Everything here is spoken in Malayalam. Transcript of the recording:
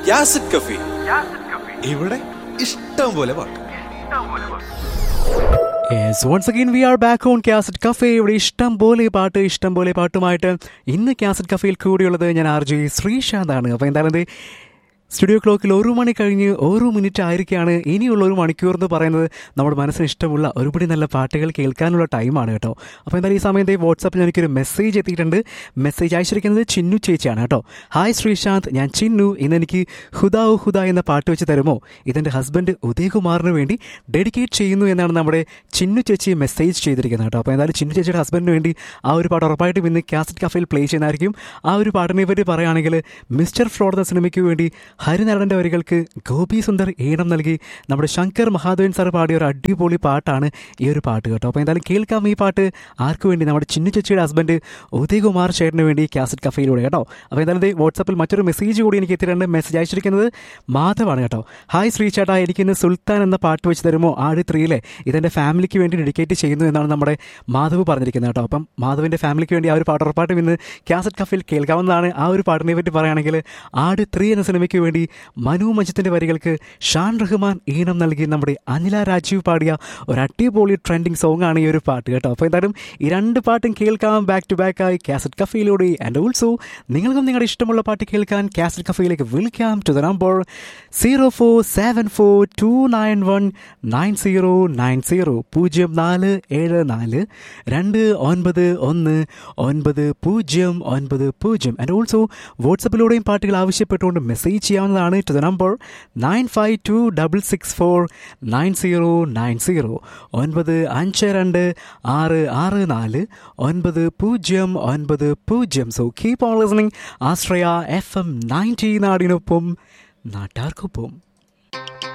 യാസിഡ് കഫി ഇവിടെ ഇഷ്ടം പോലെ പാട്ട് yes once again we are back on cassette cafe ഇവിടെ ഇഷ്ടം പോലെ പാട്ട് ഇഷ്ടം പോലെ പാട്ടുമായിട്ട് ഇന്ന് കാസറ്റ് കഫേയിൽ കൂടിയുള്ളത് ഞാൻ ആർ ജെ ശ്രീശാന്താണ് അപ്പോൾ എന്തായാലും ദേ സ്റ്റുഡിയോ ക്ലോക്കിൽ ഒരു മണി കഴിഞ്ഞ് ഓരോ മിനിറ്റ് ആയിരിക്കുകയാണ് ഇനിയുള്ള ഒരു മണിക്കൂർ എന്ന് പറയുന്നത് നമ്മുടെ മനസ്സിന് ഇഷ്ടമുള്ള ഒരുപടി നല്ല പാട്ടുകൾ കേൾക്കാനുള്ള ടൈമാണ് കേട്ടോ അപ്പോൾ എന്തായാലും ഈ സമയത്ത് വാട്സാപ്പിൽ എനിക്കൊരു മെസ്സേജ് എത്തിയിട്ടുണ്ട് മെസ്സേജ് അയച്ചിരിക്കുന്നത് ചിന്നു ചേച്ചിയാണ് കേട്ടോ ഹായ് ശ്രീശാന്ത് ഞാൻ ചിന്നു ഇന്ന് എനിക്ക് ഹുദാ ഉ ഹുദ എന്ന പാട്ട് വെച്ച് തരുമോ ഇതെൻ്റെ ഹസ്ബൻഡ് ഉദയകുമാറിന് വേണ്ടി ഡെഡിക്കേറ്റ് ചെയ്യുന്നു എന്നാണ് നമ്മുടെ ചിന്നു ചേച്ചി മെസ്സേജ് ചെയ്തിരിക്കുന്നത് കേട്ടോ അപ്പോൾ എന്തായാലും ചിന്നു ചേച്ചിയുടെ ഹസ്ബൻഡിന് വേണ്ടി ആ ഒരു പാട്ട് ഉറപ്പായിട്ടും ഇന്ന് കാസറ്റ് കഫയിൽ പ്ലേ ചെയ്യുന്നതായിരിക്കും ആ ഒരു പാട്ടിനെ പറ്റി പറയുകയാണെങ്കിൽ മിസ്റ്റർ ഫ്ലോർ എന്ന സിനിമയ്ക്ക് വേണ്ടി ഹരിനാരായണൻ്റെ വരികൾക്ക് ഗോപി സുന്ദർ ഈണം നൽകി നമ്മുടെ ശങ്കർ മഹാദേവൻ സാർ പാടിയ ഒരു അടിപൊളി പാട്ടാണ് ഈ ഒരു പാട്ട് കേട്ടോ അപ്പോൾ എന്തായാലും കേൾക്കാം ഈ പാട്ട് ആർക്ക് വേണ്ടി നമ്മുടെ ചിന്നു ചേച്ചിയുടെ ഹസ്ബൻഡ് ഉദയകുമാർ ചേട്ടന് വേണ്ടി കാസറ്റ് കഫയിലൂടെ കേട്ടോ അപ്പോൾ എന്തായാലും ദേ വാട്സപ്പിൽ മറ്റൊരു മെസ്സേജ് കൂടി എനിക്ക് എത്തിയിട്ടുണ്ട് മെസ്സേജ് അയച്ചിരിക്കുന്നത് മാധവാണ് കേട്ടോ ഹായ് ശ്രീ ചേട്ടാ എനിക്കിന്ന് സുൽത്താൻ എന്ന പാട്ട് വെച്ച് തരുമോ ആട് ത്രീയിലെ ഇതെൻ്റെ ഫാമിലിക്ക് വേണ്ടി ഡെഡിക്കേറ്റ് ചെയ്യുന്നു എന്നാണ് നമ്മുടെ മാധവ് പറഞ്ഞിരിക്കുന്നത് കേട്ടോ അപ്പം മാധവിൻ്റെ ഫാമിലിക്ക് വേണ്ടി ആ ഒരു പാട്ട് ഉറപ്പായിട്ടും ഇന്ന് കാസറ്റ് കഫയിൽ കേൾക്കാവുന്നതാണ് ആ ഒരു പാട്ടിനെ പറ്റി പറയുകയാണെങ്കിൽ ആട് ത്രീ എന്ന സിനിമയ്ക്ക് വേണ്ടി മനു മജിത്തിന്റെ വരികൾക്ക് ഷാൻ റഹ്മാൻ ഈണം നൽകി നമ്മുടെ അനില രാജീവ് പാടിയ ഒരു അടിപൊളി ട്രെൻഡിങ് സോങ് ആണ് ഈ ഒരു പാട്ട് കേട്ടോ അപ്പോൾ എന്തായാലും ഈ രണ്ട് പാട്ടും കേൾക്കാം ബാക്ക് ടു ബാക്ക് ആയി കാസറ്റ് കഫയിലൂടെ ആൻഡ് ഓൾസോ നിങ്ങൾക്കും നിങ്ങളുടെ ഇഷ്ടമുള്ള പാട്ട് കേൾക്കാൻ കാസറ്റ് കഫയിലേക്ക് വിളിക്കാം to the number zero four seven four two nine one nine zero nine zero പൂജ്യം നാല് ഏഴ് നാല് രണ്ട് ഒൻപത് ഒന്ന് ഒൻപത് പൂജ്യം ഒൻപത് പൂജ്യം ആൻഡ് ഓൾസോ വാട്സപ്പിലൂടെയും പാട്ടുകൾ ആവശ്യപ്പെട്ടുകൊണ്ട് മെസ്സേജ് ചെയ്യാവുന്നതാണ് to the number nine five two double six four nine zero nine zero ഒൻപത് അഞ്ച് രണ്ട് ആറ് ആറ് നാല് ഒൻപത് പൂജ്യം ഒൻപത് പൂജ്യം so keep on listening Ashraya F M ninety നാടിനൊപ്പം നാട്ടാർക്കൊപ്പം